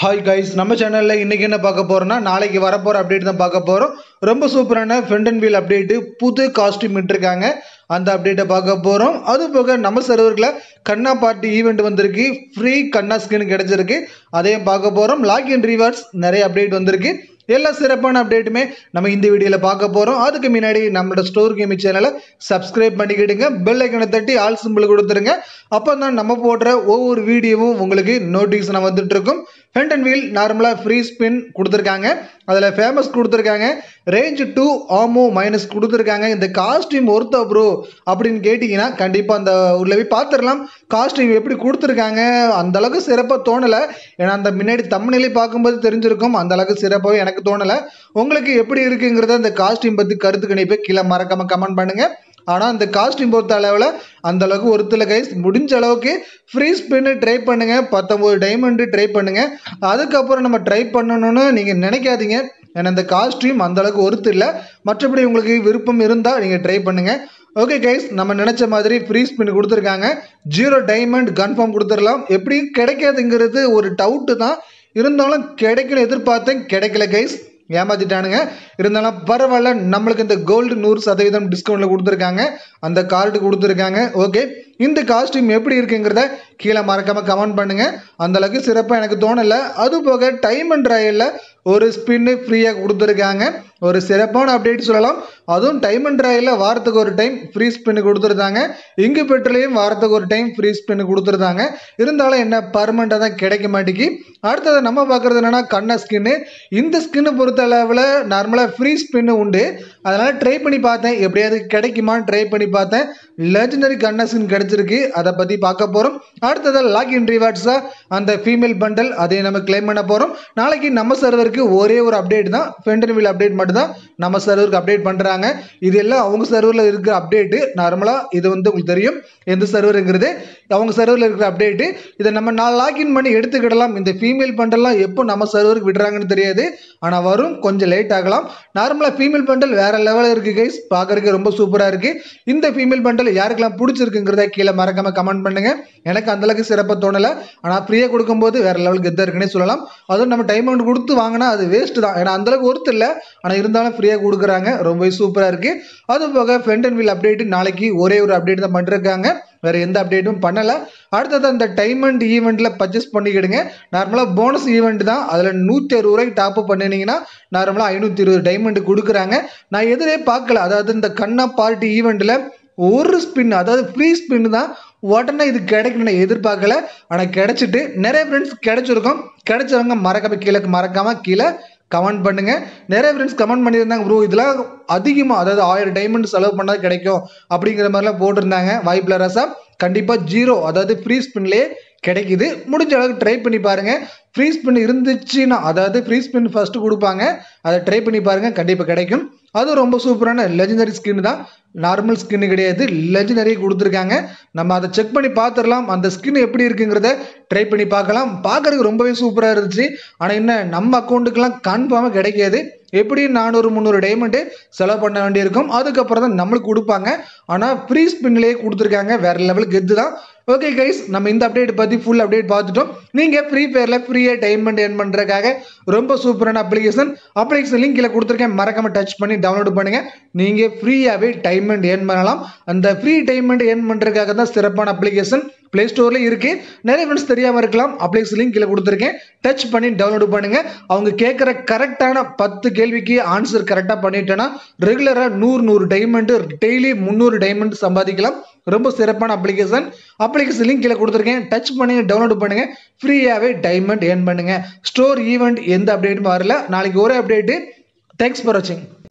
hi guys நம்ம சேனலில் இன்றைக்கி என்ன பார்க்க போகிறோம்னா நாளைக்கு வரப்போகிற அப்டேட் தான் பார்க்க போகிறோம் ரொம்ப சூப்பரான ஃப்ரெண்ட் அண்ட் வீல் அப்டேட்டு புது காஸ்டியூம் விட்டுருக்காங்க அந்த அப்டேட்டை பார்க்க போகிறோம் அது போக நம்ம சர்வரில் கண்ணா பார்ட்டி ஈவெண்ட் வந்திருக்கு ஃப்ரீ கண்ணா ஸ்கின் கிடச்சிருக்கு அதையும் பார்க்க போகிறோம் லாக்இன் ரிவார்ட்ஸ் நிறைய அப்டேட் வந்திருக்கு எல்லா சிறப்பான அப்டேட்டுமே நம்ம இந்த வீடியோவில் பார்க்க போகிறோம் அதுக்கு முன்னாடி நம்மளோட ஸ்டோர் கேமி சேனலை சப்ஸ்கிரைப் பண்ணிக்கிடுங்க பெல் ஐக்கனை தட்டி ஆல் சிம்பிள் கொடுத்துருங்க அப்போ தான் நம்ம போடுற ஒவ்வொரு வீடியோவும் உங்களுக்கு நோட்டிஃபிகேஷன் வந்துட்டு இருக்கும் ஃப்ரண்ட் அண்ட் வீல் நார்மலாக ஃப்ரீ ஸ்பின் கொடுத்துருக்காங்க அதில் ஃபேமஸ் கொடுத்துருக்காங்க ரேஞ்ச் டூ ஆமோ மைனஸ் கொடுத்துருக்காங்க இந்த காஸ்டியூம் ஒருத்தா ப்ரோ அப்படின்னு கேட்டிங்கன்னா கண்டிப்பாக அந்த உள்ள போய் பார்த்துடலாம் காஸ்டியூம் எப்படி கொடுத்துருக்காங்க அந்த அளவுக்கு சிறப்பாக தோணலை ஏன்னா அந்த முன்னாடி தமிழ்நிலை பார்க்கும்போது தெரிஞ்சிருக்கும் அந்த அளவுக்கு சிறப்பாகவே எனக்கு தோணலை உங்களுக்கு எப்படி இருக்குங்கிறத அந்த காஸ்டியூம் பற்றி கருத்து கணிப்பை கீழே மறக்காமல் கமெண்ட் பண்ணுங்கள் ஆனால் அந்த காஸ்டியூம் பொறுத்த அளவில் அந்த அளவுக்கு ஒருத்தல கைஸ் முடிஞ்ச அளவுக்கு ஃப்ரீ ஸ்பின்னு ட்ரை பண்ணுங்க பத்தொம்போது டைமண்டு ட்ரை பண்ணுங்க அதுக்கப்புறம் நம்ம ட்ரை பண்ணணும்னு நீங்கள் நினைக்காதீங்க ஏன்னா அந்த காஸ்டியூம் அந்த அளவுக்கு ஒருத்து இல்லை மற்றபடி உங்களுக்கு விருப்பம் இருந்தால் நீங்கள் ட்ரை பண்ணுங்க ஓகே கைஸ் நம்ம நினச்ச மாதிரி ஃப்ரீ ஸ்பின் கொடுத்துருக்காங்க ஜீரோ டைமண்ட் கன்ஃபார்ம் கொடுத்துடலாம் எப்படி கிடைக்காதுங்கிறது ஒரு டவுட்டு தான் இருந்தாலும் கிடைக்கணும் எதிர்பார்த்தேன் கிடைக்கல கைஸ் ஏமாத்திட்டானுங்க இருந்தாலும் பரவாயில்ல நம்மளுக்கு இந்த கோல்டு நூறு சதவீதம் டிஸ்கவுண்ட்டில் கொடுத்துருக்காங்க அந்த கார்டு கொடுத்துருக்காங்க ஓகே இந்த காஸ்டியூம் எப்படி இருக்குங்கிறத கீழே மறக்காமல் கமெண்ட் பண்ணுங்கள் அந்தளவுக்கு சிறப்பாக எனக்கு தோணலை அது போக டைம் அண்ட் ட்ரையலில் ஒரு ஸ்பின்னு ஃப்ரீயாக கொடுத்துருக்காங்க ஒரு சிறப்பான அப்டேட் சொல்லலாம் அதுவும் டைம் அண்ட் ட்ரையலில் வாரத்துக்கு ஒரு டைம் ஃப்ரீ ஸ்பின்னு கொடுத்துருந்தாங்க இங்கு பெட்ரோலையும் வாரத்துக்கு ஒரு டைம் ஃப்ரீ ஸ்பின்னு கொடுத்துருந்தாங்க இருந்தாலும் என்ன பர்மனெண்ட்டாக தான் கிடைக்க மாட்டேங்கி அடுத்தது நம்ம பார்க்குறது என்னென்னா கண்ண ஸ்கின்னு இந்த ஸ்கின்னு பொறுத்த அளவில் நார்மலாக ஃப்ரீ ஸ்பின்னு உண்டு அதனால் ட்ரை பண்ணி பார்த்தேன் எப்படியாவது கிடைக்குமான்னு ட்ரை பண்ணி பார்த்தேன் லெஜனரி கண்ண ஸ்கின் கிடச்சிருக்கு அதை பற்றி பார்க்க போகிறோம் அடுத்தது லாக்இன் ரிவார்ட்ஸாக அந்த ஃபீமேல் பண்டல் அதை நம்ம கிளைம் பண்ண போகிறோம் நாளைக்கு நம்ம சர்வருக்கு ஒரே ஒரு அப்டேட் தான் ஃபென்டர்வில் அப்டேட் மட்டும் தான் நம்ம சர்வருக்கு அப்டேட் பண்ணுறாங்க இது எல்லாம் அவங்க சர்வரில் இருக்கிற அப்டேட்டு நார்மலாக இது வந்து உங்களுக்கு தெரியும் எந்த சர்வருங்கிறது அவங்க சர்வரில் இருக்கிற அப்டேட்டு இதை நம்ம நான் லாக்இன் பண்ணி எடுத்துக்கிடலாம் இந்த ஃபீமேல் பண்டல்லாம் எப்போ நம்ம சர்வருக்கு விடுறாங்கன்னு தெரியாது ஆனால் வரும் கொஞ்சம் லேட் ஆகலாம் நார்மலாக ஃபீமேல் பண்டல் வேற லெவலில் இருக்குது கைஸ் பார்க்கறதுக்கு ரொம்ப சூப்பராக இருக்குது இந்த ஃபீமேல் பண்டல் யாருக்கெல்லாம் பிடிச்சிருக்குங்கிறத கீழே மறக்காம கமெண்ட் பண்ணுங்க எனக்கு அந்தளவுக்கு சிறப்பாக தோணலை ஆனால் ஃப்ரீயாக கொடுக்கும்போது வேற லெவலுக்கு எதாக இருக்குன்னே சொல்லலாம் அதுவும் நம்ம டைம் அமௌண்ட் கொடுத்து வாங்கினா அது வேஸ்ட் தான் ஏன்னா அந்தளவுக்கு ஒருத்தர் இல்லை ஆனால் இருந்தாலும் ஃப்ரீயாக கொடுக்குறாங்க ரொம்பவே சூப்பராக இருக்குது அது போக ஃப்ரெண்ட் அண்ட் வீல் அப்டேட் நாளைக்கு ஒரே ஒரு அப்டேட் தான் பண்ணிருக்காங்க வேறு எந்த அப்டேட்டும் பண்ணலை அடுத்தது அந்த டைமண்ட் ஈவெண்ட்டில் பர்ச்சேஸ் பண்ணிக்கிடுங்க நார்மலாக போனஸ் ஈவெண்ட் தான் அதில் நூற்றி அறுபது ரூபாய்க்கு டாப் அப் பண்ணினீங்கன்னா நார்மலாக ஐநூற்றி இருபது டைமண்ட் கொடுக்குறாங்க நான் எதிரே பார்க்கல அதாவது இந்த கண்ணா பார்ட்டி ஈவெண்ட்டில் ஒரு ஸ்பின் அதாவது ஃப்ரீ ஸ்பின் தான் உடனே இது கிடைக்கணும் நான் எதிர்பார்க்கல ஆனால் கிடைச்சிட்டு நிறைய ஃப்ரெண்ட்ஸ் கிடைச்சிருக்கோம் கிடைச்சவங்க மறக்காம கீழே மறக்காம கீழே கமெண்ட் பண்ணுங்க நிறைய ஃப்ரெண்ட்ஸ் கமெண்ட் பண்ணியிருந்தாங்க ப்ரோ இதெல்லாம் அதிகமாக அதாவது ஆயிரம் டைமண்ட் செலவு பண்ணால் கிடைக்கும் அப்படிங்கிற மாதிரிலாம் போட்டிருந்தாங்க வாய்ப்பில் ரசா கண்டிப்பாக ஜீரோ அதாவது ஃப்ரீ ஸ்பின்லேயே கிடைக்குது முடிஞ்ச அளவுக்கு ட்ரை பண்ணி பாருங்கள் ஃப்ரீ ஸ்பின் இருந்துச்சுன்னா அதாவது ஃப்ரீ ஸ்பின் ஃபஸ்ட்டு கொடுப்பாங்க அதை ட்ரை பண்ணி பாருங்கள் கண்டிப்பாக கிடைக்கும் அது ரொம்ப சூப்பரான லெஜனரி ஸ்கின் தான் நார்மல் ஸ்கின் கிடையாது லெஜனரி கொடுத்துருக்காங்க நம்ம அதை செக் பண்ணி பார்த்துடலாம் அந்த ஸ்கின் எப்படி இருக்குங்கிறத ட்ரை பண்ணி பார்க்கலாம் பார்க்கறதுக்கு ரொம்பவே சூப்பராக இருந்துச்சு ஆனால் என்ன நம்ம அக்கௌண்ட்டுக்கெல்லாம் கன்ஃபார்மாக கிடைக்காது எப்படியும் நானூறு முந்நூறு டைமண்டு செலவு பண்ண வேண்டியிருக்கும் அதுக்கப்புறம் தான் நம்மளுக்கு கொடுப்பாங்க ஆனால் ஃப்ரீ ஸ்பின்லேயே கொடுத்துருக்காங்க வேறு லெவலுக்கு எது தான் ஓகே கைஸ் நம்ம இந்த அப்டேட் பற்றி ஃபுல் அப்டேட் பார்த்துட்டோம் நீங்கள் ஃப்ரீ ஃபயரில் ஃப்ரீயாக டைமண்ட் ஏர்ன் பண்ணுறதுக்காக ரொம்ப சூப்பரான அப்ளிகேஷன் அப்ளிகேஷன் லிங்க் கீழே கொடுத்துருக்கேன் மறக்காமல் டச் பண்ணி டவுன்லோட் பண்ணுங்கள் நீங்கள் ஃப்ரீயாகவே டைமண்ட் ஏர்ன் பண்ணலாம் அந்த ஃப்ரீ டைமண்ட் ஏர்ன் பண்ணுறதுக்காக தான் சிறப்பான அப்ளிகேஷன் ப்ளே ஸ்டோர்லேயும் இருக்குது நிறைய ஃப்ரெண்ட்ஸ் தெரியாமல் இருக்கலாம் அப்ளிகேஷன் லிங்க் கீழே கொடுத்துருக்கேன் டச் பண்ணி டவுன்லோட் பண்ணுங்கள் அவங்க கேட்குற கரெக்டான பத்து கேள்விக்கு ஆன்சர் கரெக்டாக பண்ணிட்டேன்னா ரெகுலராக நூறு நூறு டைமண்டு டெய்லி முந்நூறு டைமண்ட் சம்பாதிக்கலாம் ரொம்ப சிறப்பான அப்ளிகேஷன் அப்ளிகேஷன் லிங்க் கீழே கொடுத்துருக்கேன் டச் பண்ணி டவுன்லோட் பண்ணுங்கள் ஃப்ரீயாகவே டைமண்ட் ஏர்ன் பண்ணுங்கள் ஸ்டோர் ஈவெண்ட் எந்த அப்டேட்டும் வரல நாளைக்கு ஒரே அப்டேட்டு தேங்க்ஸ் ஃபார் வாட்சிங்